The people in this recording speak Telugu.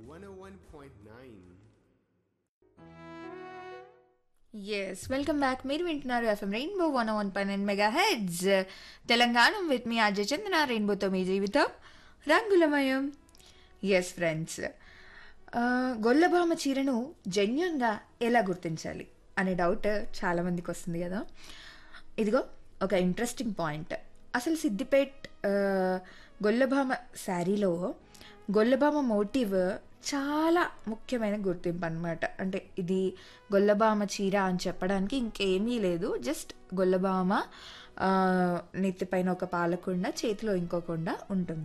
101.9. ఎస్ వెల్కమ్ బ్యాక్ మీరు వింటున్నారు FM Rainbow one one nine and mega hits Telangana with మీ అజయ్ చందన రెయిన్బోతో మీ జీవితం రంగులమయం ఎస్ ఫ్రెండ్స్ గొల్లభామ చీరను జెన్యున్గా ఎలా గుర్తించాలి అనే డౌట్ చాలామందికి వస్తుంది కదా ఇదిగో ఒక ఇంట్రెస్టింగ్ పాయింట్ అసలు సిద్దిపేట్ ఆ, గొల్లభామ శారీలో గొల్లభామ మోటివ్ చాలా ముఖ్యమైన గుర్తింపు అనమాట అంటే ఇది గొల్లభామ చీర అని చెప్పడానికి ఇంకేమీ లేదు జస్ట్ గొల్లభామ ఆ, నెత్తిపైన ఒక పాలకుండ చేతిలో ఇంకో కొండ ఉంటుంది